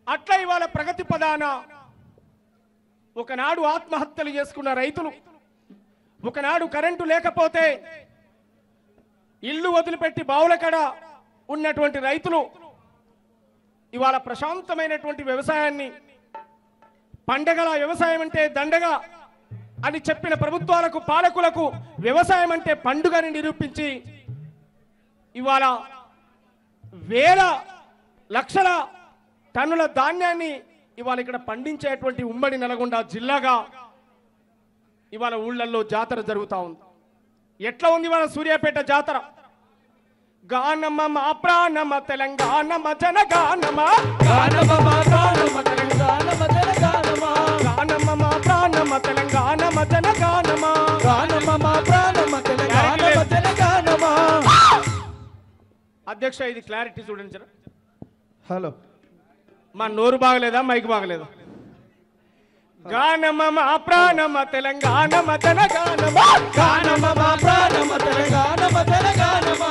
అట్లా ఇవాళ ప్రగతి పదాన ఒకనాడు ఆత్మహత్యలు చేసుకున్న రైతులు ఒకనాడు కరెంటు లేకపోతే ఇల్లు వదిలిపెట్టి బావుల కడ ఉన్నటువంటి రైతులు ఇవాళ ప్రశాంతమైనటువంటి వ్యవసాయాన్ని పండగల వ్యవసాయం అంటే దండగా అని చెప్పిన ప్రభుత్వాలకు పాలకులకు వ్యవసాయం అంటే పండుగని నిరూపించి ఇవాళ వేల లక్షల టన్నుల ధాన్యాన్ని ఇవాళ ఇక్కడ పండించేటువంటి ఉమ్మడి నల్గొండ జిల్లాగా ఇవాళ ఊళ్ళల్లో జాతర జరుగుతా ఉంది ఎట్లా ఉంది ఇవాళ సూర్యాపేట జాతర గానమ్మ మా ప్రాణమ తెలంగాణమ జనగానమ గానమ గానమ తెలంగాణమ తెలంగాణమ గానమ్మ మా ప్రాణమ తెలంగాణమ జనగానమ గానమ మా ప్రాణమ తెలంగాణమ తెలంగాణమ అధ్యక్ష ఇది క్లారిటీ చూడండి జర. హలో మా నోరు బాగలేదా మైక్ బాగలేదా గానమ్మ మా ప్రాణమ తెలంగాణమ జనగానమ గానమ మా ప్రాణమ తెలంగాణమ తెలంగాణమ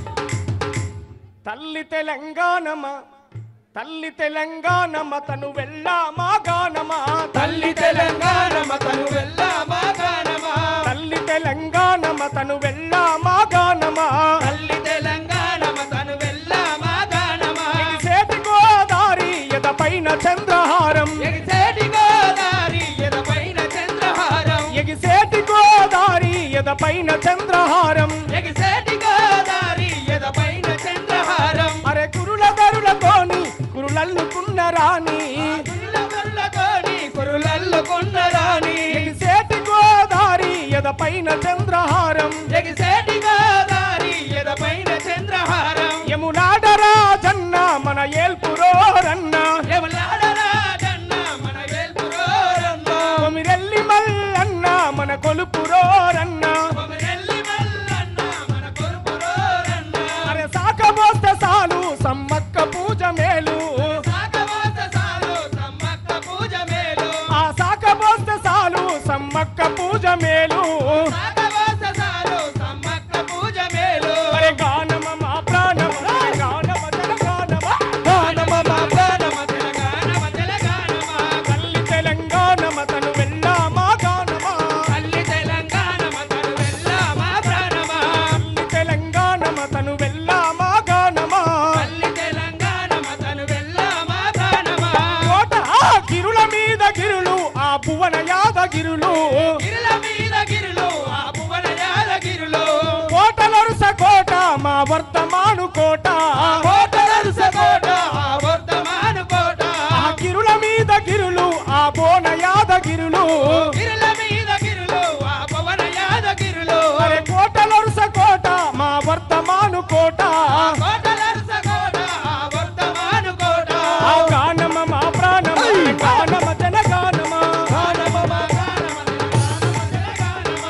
తల్లి తెలంగాణమ తల్లి తెలంగాణమ తను వెళ్ళా మా గానమ తల్లి తెలంగాణమ తను వెళ్ళా మా గానమ తల్లి తెలంగాణమ తను వెళ్ళా మా గానమ తల్లి తెలంగాణమ తను వెళ్ళా మా గానమ ఎగిసేటి గోదారి ఎద పైన చంద్రహారం ఎగిసేటి గోదారి ఎదపైన చంద్రహారం ఎగిసేటి గోదారి ఎద పైన చంద్రహారం ఎగిసేటి గోదారి ఎదపైన చంద్రహారం అరే కురుల దరులతోని కురులల్లుకున్న రాణి కురులతోని కురులల్లుకున్న రాణి ఎగిసేటి గోదారి ఎద పైన చంద్రహారం ఎగిసేటి గోదారి ఎదపైన చంద్రహారం యమునాడరా జన్న మన ఏల్పురోరన్న యమలాడరాజన్న మన వేల్పురోరన్న కొమిరెల్లి మల్లన్న మన కొలుపురోరన్న కొమరెల్లి మల్లన్న మన కొరుపురోరన్న అరే సాకబోస్తే సాలు సమ్మక్క పూజ మేలు సాగవాత సాలు సమ్మక్క పూజ మేలు ఆ సాకబోస్తే సాలు సమ్మక్క పూజ మేలు సాగవాత సాలు సమ్మక్క పూజ మేలు అరే గానమ మా ప్రాణమ గానమ తెలంగాణమ గానమ మా ప్రాణమ తెలంగాణమ తెలంగాణమ తల్లి తెలంగాణమ తను వెళ్ళా మా గానమ తల్లి తెలంగాణమ తను వెళ్ళా మా ప్రాణమ తల్లి తెలంగాణమ తను వెళ్ళా మా గానమ తల్లి తెలంగాణమ తను వెళ్ళా మా ప్రాణమ కోట ఆ గిరుల మీద గిరులు ఆ భువన యాదగిరులు గిరుల మీద గిరులు ఆ భువన యాదగిరులు కోటలరుస కోట మా వర్తమాను కోట కోటలరుస కోట ఆ వర్ధమాను కోట ఆ గిరుల మీద గిరులు ఆ బోన యాదగిరులు గిరుల మీద గిరులు ఆ భువన యాదగిరులు అరే కోటలరుస కోట మా వర్తమాను కోట కోటలరుస కోట ఆ వర్ధమాను కోట ఆ గానమ మా ప్రాణమ గానమ జనగానమ గానమ మా గానమ తెలంగాణమ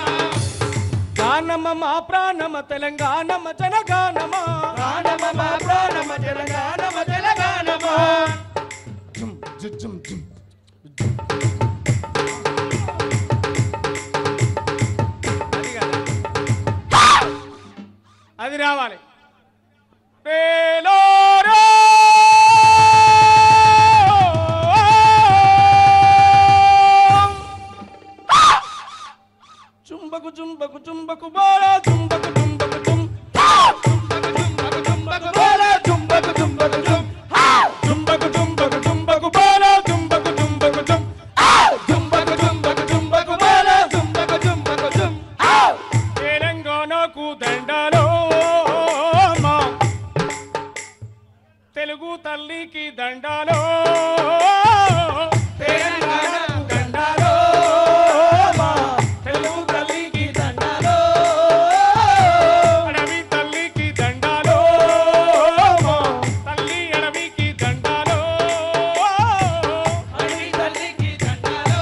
గానమ మా ప్రాణమ తెలంగాణమ జనగానమ గానమ మా ప్రాణమ తెలంగాణమ తెలంగాణమ జుమ్ జు జుమ్ జుమ్ అది కాదు. అది రావాలి రేలోరే. చుంబకు చుంబకు చుంబకు బారా చుంబకు చుంబకు చుం చుంబకు చుంబకు బోల చుంబకు చుంబకు చుం చుంబకు చుంబకు చుంబకు బారా చుంబకు చుంబకు చుం చుంబకు చుంబకు చుంబకు బోల చుంబకు చుంబకు చుం తెలంగాణకు దండలో మా తెలుగు తల్లికి దండలో తెలంగాణకు దండాలో మా తెలుగు తల్లికి దండాలో అడవి తల్లికి దండలో మా తల్లి అడవికి దండలో అడవి తల్లికి దండాలో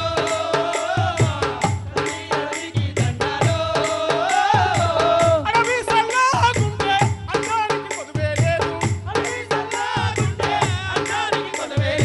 అడవి తల్లికి దండాలో అడవి సల్లాగుంటే అన్నానికి పొదువే లేదు అడవి సల్లాగుంటే అన్నానికి కొదవే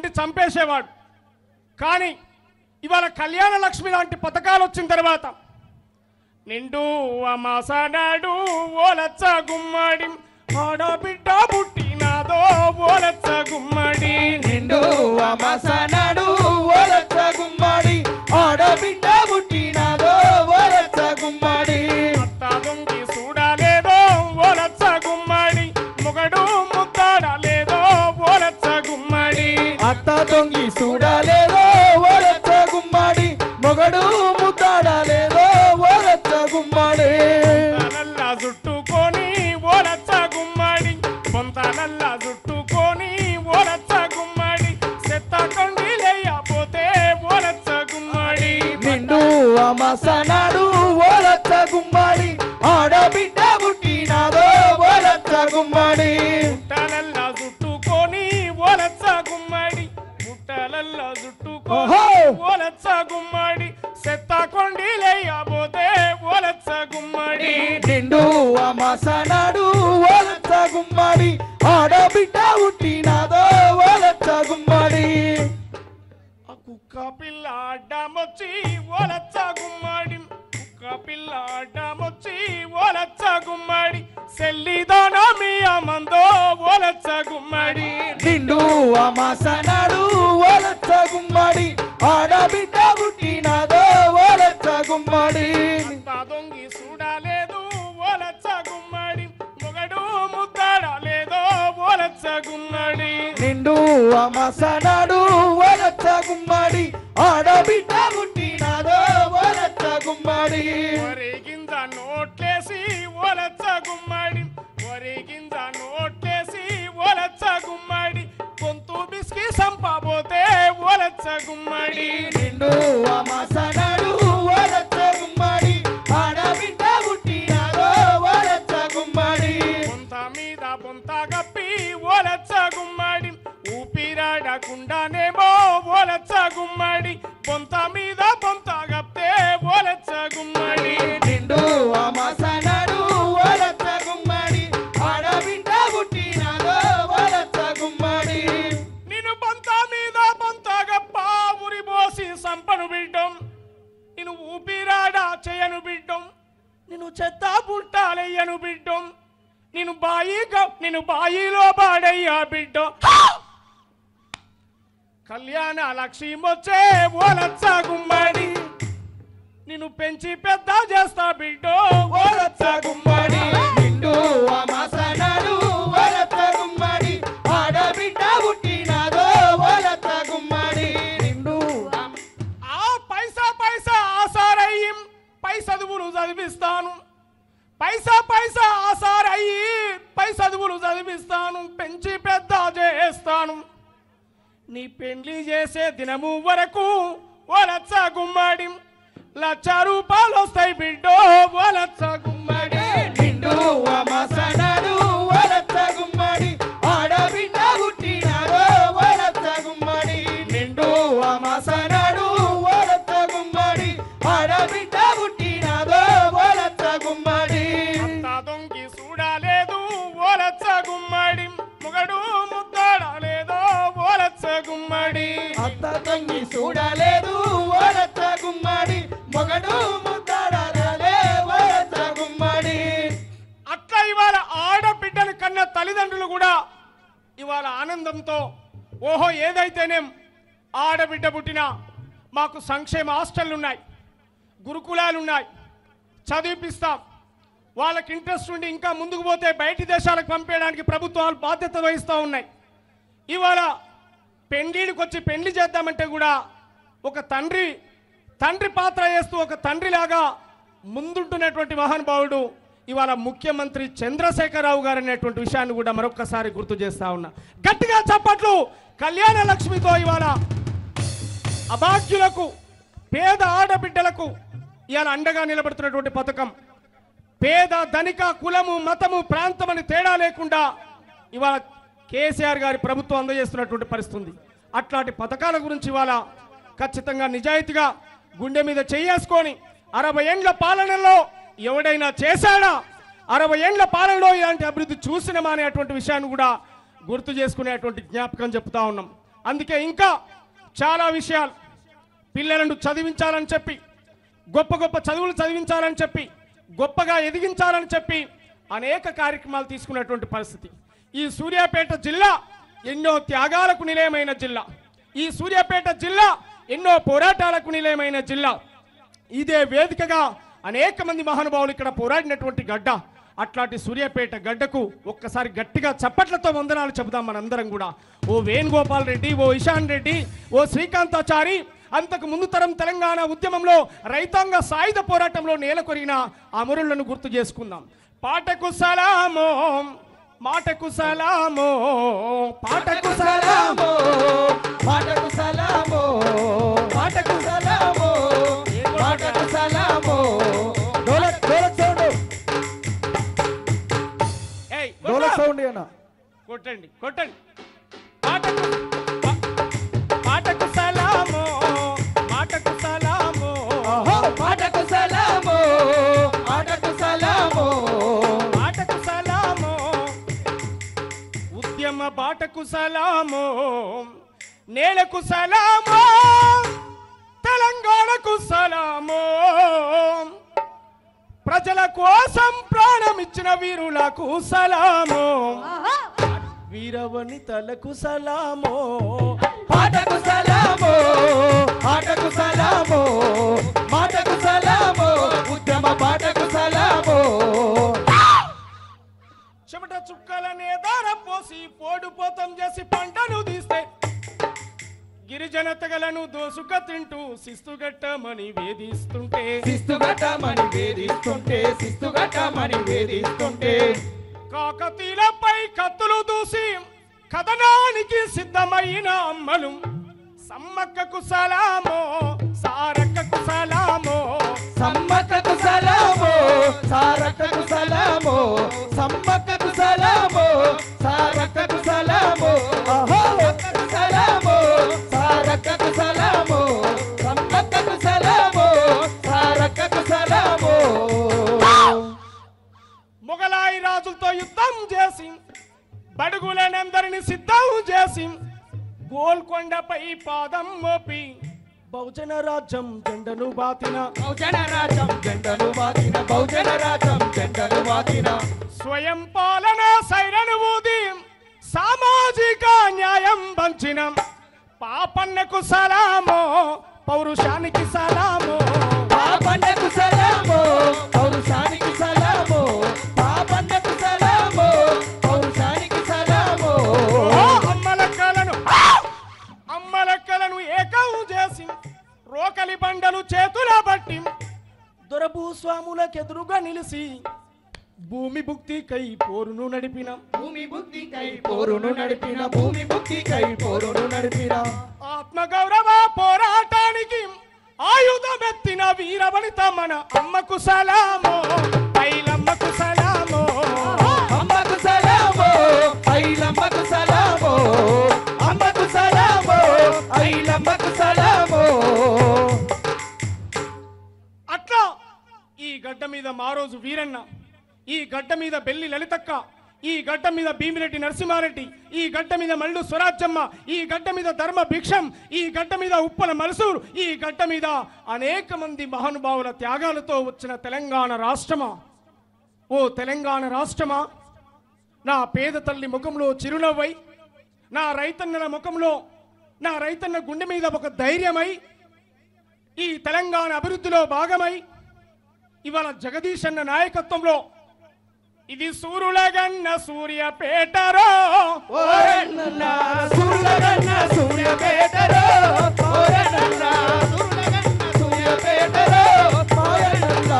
కొట్టి చంపేసేవాడు కానీ ఇవాళ కళ్యాణ లక్ష్మి లాంటి పథకాలు వచ్చిన తర్వాత నిండు అమాసనాడు ఓలచ్చ గుమ్మడి ఆడబిడ్డ పుట్టినాదో ఓలచ్చ గుమ్మడి నిండు అమసనాడు ఓలచ్చ గుమ్మడి ఆడబిడ్డ పుట్టినాదో ఓలచ్చ గుమ్మడి అత్త దొంగి చూడలేదో ఓలచ్చ గుమ్మడి మొగడు ముద్దాడలేదో ఓలచ్చ గుమ్మడి అత్త దొంగి చూడలేదో ఓలచ్చ గుమ్మడి మొగడు ముద్దాడలేదో ఓలచ్చ గుమ్మడి నల్ల చుట్టుకొని ఓలచ్చ గుమ్మడి పొంతనల్ల చుట్టుకొని ఓలచ్చ గుమ్మడి చెత్త కొండి లేయపోతే ఓలచ్చ గుమ్మడి నిండు అమసనాడు ఓలచ్చ గుమ్మడి ఆడబిడ్డ పుట్టినాదో ఓలచ్చ గుమ్మడి పుట్టలల్ల చుట్టుకొని ఓలచ్చ గుమ్మడి పుట్టలల్ల చుట్టుకొని ఓహో! ఓలచ్చ గుమ్మడి చెత్త కొండి లేయపోతే ఓలచ్చ గుమ్మడి నిండు అమసనాడు ఓలచ్చ గుమ్మడి ఆడబిడ్డ పుట్టినాదో ఓలచ్చ గుమ్మడి ఆ కుక్క పిల్ల అడ్డమొచ్చి ఓలచ్చ గుమ్మడి కుక్క పిల్ల అడ్డమొచ్చి ఓలచ్చ గుమ్మడి సెల్లిదాన మీ అమ్మందో ఓలచ్చ గుమ్మడి నిండు అమసనాడు ఓలచ్చ గుమ్మడి ఆడబిడ్డ పుట్టినాదో ఓలచ్చ గుమ్మడి అంతా దొంగి చూడలేదు ఓలచ్చ గుమ్మడి మొగడు ముద్దాడలేదో ఓలచ్చ గుమ్మడి నిండు అమసనాడు ఓలచ్చ గుమ్మడి ఆడబిడ్డ పుట్టినాదో ఓలచ్చ గుమ్మడి వరి గింజ నోట్లేసి ఓలచ్చ గుమ్మడి వరి గింజ నోట్లేసి ఓలచ్చ గుమ్మడి గొంతు బిస్కి సంపబోతే ఓలచ్చ గుమ్మడి నిండు అమసనాడు ఓలచ్చ గుమ్మడి ఆడబిడ్డ పుట్టినాదో ఓలచ్చ గుమ్మడి బొంత మీద బొంత గప్పి ఓలచ్చ గుమ్మడి ఊపిరాడకుండానేమో ఓలచ్చ గుమ్మడి బొంత మీద బొంత గప్తే ఓలచ్చ గుమ్మడి నిండు అమసనాడు ఓలచ్చ గుమ్మడి ఆడబిడ్డ పుట్టినాదో ఓలచ్చ గుమ్మడి నిన్ను బొంత మీద బొంత గప్ప ఉరి పోసి సంపను బిడ్డం నిన్ను ఊపిరాడా చేయను బిడ్డం నిన్ను చెత్త పుట్టాలయ్యను బిడ్డం నిన్ను బాయి గ- నిన్ను బాయిలో పాడయ్యా బిడ్డ కళ్యాణ లక్ష్మొచ్చే ఓలచ్చ గుమ్మడి నిన్ను పెంచి పెద్ద చేస్తా బిడ్డో ఓలచ్చ గుమ్మడి నిండు అమసనాడు ఓలచ్చ గుమ్మడి ఆడబిడ్డ పుట్టినాదో ఓలచ్చ గుమ్మడి నిండు ఆ పైసా పైసా ఆసారయ్యం పై చదువులు చదివిస్తాను పైసా పైసా ఆసారయ్యి పై చదువులు చదివిస్తాను పెంచి పెద్ద చేస్తాను నీ పెండ్లి చేసే దినము వరకు ఓ లచ్చ గుమ్మడి లక్ష రూపాయలు వస్తాయి బిడ్డో ఓ లచ్చ గుమ్మడి నిండు అమసనాడు ఓలచ్చ గుమ్మడి ఆడబిడ్డ పుట్టినాదో ఓలచ్చ గుమ్మడి నిండు అమసనాడు ఓలచ్చ గుమ్మడి ఆడబిడ్డ పుట్టినాదో ఓలచ్చ గుమ్మడి అంతా దొంగి చూడలేదు ఓ లచ్చ గుమ్మడి మొగడు ముద్దాడలేదో ఓ లచ్చ గుమ్మడి అత్త తంగి చూడలేదు ఓలచ్చ గుమ్మడి మొగడు ముద్దాడలే ఓలచ్చ గుమ్మడి అట్లా ఇవాళ ఆడబిడ్డను కన్న తల్లిదండ్రులు కూడా ఇవాళ ఆనందంతో ఓహో ఏదైతేనేం ఆడబిడ్డ పుట్టినా మాకు సంక్షేమ హాస్టళ్ళు ఉన్నాయి గురుకులాలు ఉన్నాయి చదివిపిస్తాం వాళ్ళకి ఇంట్రెస్ట్ ఉండి ఇంకా ముందుకు పోతే బయటి దేశాలకు పంపేయడానికి ప్రభుత్వాలు బాధ్యత వహిస్తూ ఉన్నాయి ఇవాళ పెండ్లిడికి వచ్చి పెండ్లి చేద్దామంటే కూడా ఒక తండ్రి తండ్రి పాత్ర వేస్తూ ఒక తండ్రిలాగా ముందుంటున్నటువంటి మహానుభావుడు ఇవాళ ముఖ్యమంత్రి చంద్రశేఖరరావు గారు అనేటువంటి విషయాన్ని కూడా మరొక్కసారి గుర్తు చేస్తా ఉన్నా గట్టిగా చప్పట్లు కళ్యాణ లక్ష్మితో ఇవాళ అభాగ్యులకు పేద ఆడబిడ్డలకు ఇవాళ అండగా నిలబడుతున్నటువంటి పథకం పేద ధనిక కులము మతము ప్రాంతం అని తేడా లేకుండా ఇవాళ కేసీఆర్ గారి ప్రభుత్వం అందజేస్తున్నటువంటి పరిస్థితి ఉంది అట్లాంటి పథకాల గురించి ఇవాళ ఖచ్చితంగా నిజాయితీగా గుండె మీద చేసుకొని అరవై ఏండ్ల పాలనలో ఎవడైనా చేశాడా అరవై ఏండ్ల పాలనలో ఇలాంటి అభివృద్ధి చూసినమా అనేటువంటి విషయాన్ని కూడా గుర్తు చేసుకునేటువంటి జ్ఞాపకం చెప్తా ఉన్నాం అందుకే ఇంకా చాలా విషయాలు పిల్లలను చదివించాలని చెప్పి గొప్ప గొప్ప చదువులు చదివించాలని చెప్పి గొప్పగా ఎదిగించాలని చెప్పి అనేక కార్యక్రమాలు తీసుకున్నటువంటి పరిస్థితి ఈ సూర్యాపేట జిల్లా ఎన్నో త్యాగాలకు నిలయమైన జిల్లా ఈ సూర్యాపేట జిల్లా ఎన్నో పోరాటాలకు నిలయమైన జిల్లా ఇదే వేదికగా అనేక మంది మహానుభావులు ఇక్కడ పోరాడినటువంటి గడ్డ అట్లాంటి సూర్యాపేట గడ్డకు ఒక్కసారి గట్టిగా చప్పట్లతో వందనాలు చెబుదాం మనందరం కూడా ఓ వేణుగోపాల్ రెడ్డి ఓ ఇషాన్ రెడ్డి ఓ శ్రీకాంతాచారి అంతకు ముందు తరం తెలంగాణ ఉద్యమంలో రైతాంగ సాయుధ పోరాటంలో నేలకొరిగిన అమరులను గుర్తు చేసుకుందాం పాటకు సలామో మాటకు సలామో పాటకు సలామో మాటకు సలామో మాటకు సలామో మాటకు సలామో డోలక్ డోలక్ సౌండ్ ఏయ్, డోలక్ కొట్టు. సౌండ్ అన్న కొట్టండి కొట్టండి పాటకు పా- పాటకు సలామో మాటకు సలామో మాటకు సలామో మాటకు సలామో మాటకు సలామో ఉద్యమ బాటకు సలామో నేలకు సలామో తెలంగాణకు సలామో ప్రజల కోసం ప్రాణమిచ్చిన వీరులకు సలామో వీరవనితలకు సలామో మాటకు సలామో మాటకు సలామో మాటకు సలామో ఉద్యమ పాటకు సలామో చెమట చుక్కలనే దార పోసి పోడుపోతం చేసి పంటను తీస్తే గిరిజన తెగలను దోసుక తింటూ శిస్తుగట్టమని వేధిస్తుంటే శిస్తుగట్టమని వేధిస్తుంటే శిస్తుగట్టమని వేధిస్తుంటే కాకతీలపై కత్తులు దూసి కథనానికి సిద్ధమైన అమ్మలు సమ్మక్కకు సలామో సారక్కకు సలామో సమ్మక్కకు సలామో సారక్కకు సలామో సమ్మక్కకు సలామో సారక్కకు సలామో సమ్మక్కకు సలామో సారక్కకు సలామో సమ్మక్కకు సలామో సారక్కకు సలామో మొగలాయి రాజులతో యుద్ధం చేసి బడుగులనందరిని సిద్ధం చేసి గోల్కొండపై పాదం మోపి బహుజన రాజ్యం జెండను బాతిన బహుజన రాజ్యం జెండను వాకిన బహుజన రాజ్యం జెండను వాకిన స్వయం పాలన సైరను ఊది సామాజిక న్యాయం పంచిన పాపన్నకు సలామో పౌరుషానికి సలామో పాపన్నకు సలామో పౌరుషానికి సలామో పాపన్నకు సలామో పౌరుషానికి సలామో ఓ అమ్మలక్కలను అమ్మలక్కలను ఏకం చేసి రోకలి బండలు చేతుల బట్టి దొరభూస్వాములకెదురుగా నిలిచి భూమి భుక్తికై పోరును నడిపిన భూమి బుద్ధికై పోరును నడిపిన భూమి బుద్ధికై పోరును నడిపిన ఆత్మగౌరవ పోరాటానికి ఆయుధమెత్తిన వీరవనిత మన అమ్మకు సలామో పైలమ్మకు సలామో అమ్మకు సలామో ఐలమ్మకు సలామో అమ్మకు సలామో ఐలమ్మకు సలామో అట్లా ఈ గడ్డ మీద మారోజు వీరన్న ఈ గడ్డ మీద బెల్లి లలితక్క ఈ గడ్డ మీద భీమిరెడ్డి నరసింహారెడ్డి ఈ గడ్డ మీద మల్లు స్వరాజ్యమ్మ ఈ గడ్డ మీద ధర్మ భిక్షం ఈ గడ్డ మీద ఉప్పల మలసూరు ఈ గడ్డ మీద అనేక మంది మహానుభావుల త్యాగాలతో వచ్చిన తెలంగాణ రాష్ట్రమా ఓ తెలంగాణ రాష్ట్రమా నా పేద తల్లి ముఖంలో చిరునవ్వై నా రైతన్నల ముఖంలో నా రైతన్న గుండె మీద ఒక ధైర్యమై ఈ తెలంగాణ అభివృద్ధిలో భాగమై ఇవాళ జగదీష్ అన్న నాయకత్వంలో ఇది సూరులగన్న సూర్యపేటరో ఓరన్న సూర్యగన్న సూర్యపేటరో ఓరన్న సూర్యగన్న సూర్యపేటరో ఓరన్న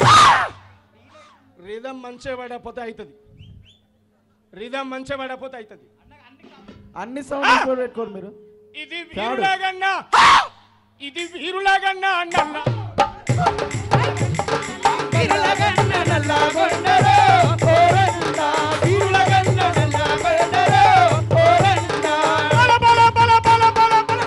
రిధం మంచిగా పడకపోతే అవుతుంది రిధం మంచిగా పడకపోతే అవుతుంది అన్ని సౌండ్ పెట్టుకోరు మీరు ఇది వీరులగన్న ఇది వీరులగన్న అన్న వీరులగన్న నల్లగొండరో ఓరన్న వీరులగన్న నల్లగొండరో ఓరన్న బల బల బల బల బల బల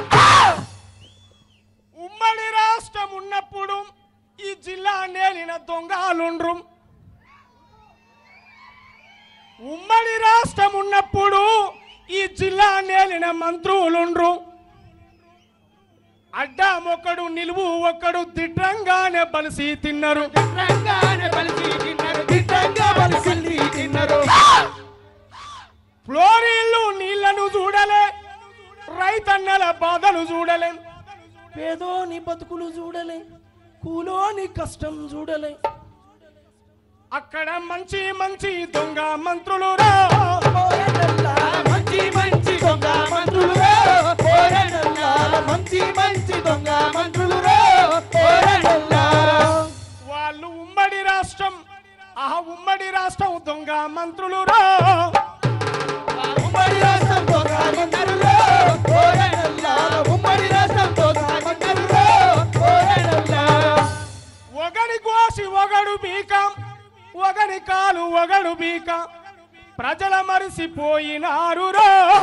ఉమ్మడి రాష్ట్రం ఉన్నప్పుడు ఈ జిల్లా నేలిన దొంగలుండ్రు ఉమ్మడి రాష్ట్రం ఉన్నప్పుడు ఈ జిల్లా నేలిన మంత్రులుండ్రు అడ్డామొక్కడు నిలువు ఒక్కడు దిట్టంగానే బలిసి తిన్నారు దిట్టంగానే బలిసి తిన్నారు దిట్టంగా బలిసి తిన్నారు ఫ్లోరీళ్ళు నీళ్లను చూడలే రైతన్నల బాధలు చూడలే పేదోని బతుకులు చూడలే కూలోని కష్టం చూడలే అక్కడ మంచి మంచి దొంగ మంత్రులు రా మంచి మంచి దొంగ మంత్రులు రా. ఓరడల్లాల మంచి మంచి దొంగ మంత్రులు రా. ఓరడల్లాల. వాళ్ళు ఉమ్మడి రాష్ట్రం ఆ ఉమ్మడి రాష్ట్రం దొంగ మంత్రులు రా ఉమ్మడి రాష్ట్రం దొంగ మంత్రులు రా. ఓరడల్లాల. ఉమ్మడి రాష్ట్రం దొంగ మంత్రులు రా. ఓరడల్లాల. ఒకడి కోసి ఒకడు బీకం ఒకడి కాలు ఒకడు బీక ప్రజల మరిసిపోయినారు రో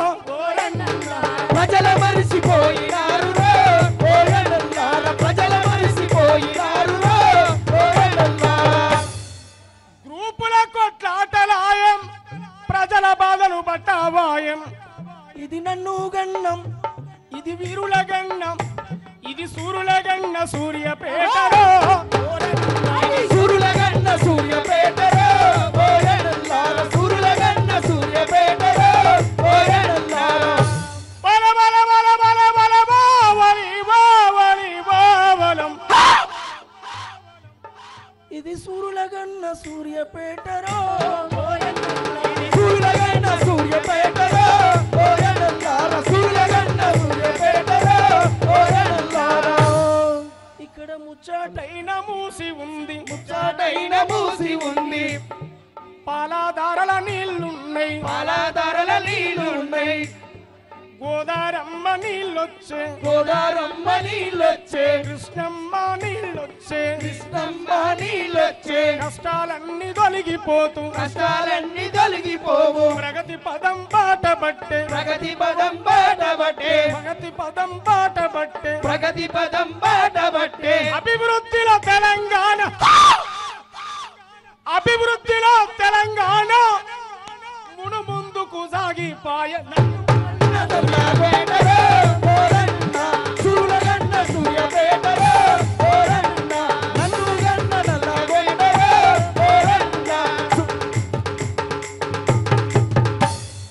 ప్రజల మరిసిపోయినారు రా. ఓరడల్లాల. ప్రజల మరిసిపోయినారు రా. ఓరడల్లాల. గ్రూపుల కొట్లాటలాయం ప్రజల బాధలు పట్టావాయం ఇది నన్ను గన్నం ఇది వీరుల గన్నం ఇది సూరుల గన్న సూర్యపేటలో సూర్యులగన్న సూర్యపేటలో ఓరడల్లాల. సూర్యులగన్న సూర్యపేటలో ఓరడల్లాల. బల బల బల బల బల బావలి బావలి బావలం ఇది సూరులగన్న సూర్యపేటరో సూర్యులగన్న సూర్యపేటలో ఓరడల్లాల. సూర్యులగన్న సూర్యపేటలో ఓరడల్లాల. ఇక్కడ ముచ్చట పైన మూసి ఉంది చాటైన మూసి ఉంది పాలాధారల నీళ్లున్నాయి పాలాధారల నీళ్ళున్నాయి గోదారమ్మ నీళ్ళొచ్చే గోదారమ్మ నీళ్ళొచ్చే కృష్ణమ్మ నీళ్ళొచ్చే కృష్ణమ్మ నీళ్ళొచ్చే కష్టాలన్నీ తొలగిపోతూ కష్టాలన్నీ తొలగిపోవు ప్రగతి పదం బాట బట్టే ప్రగతి పదం బాటబట్టే ప్రగతి పదం బాట బట్టే ప్రగతి పదం బాటబట్టే అభివృద్ధిలో తెలంగాణ అభివృద్ధిలో తెలంగాణ మును ముందుకు సాగిపాయ పేటలో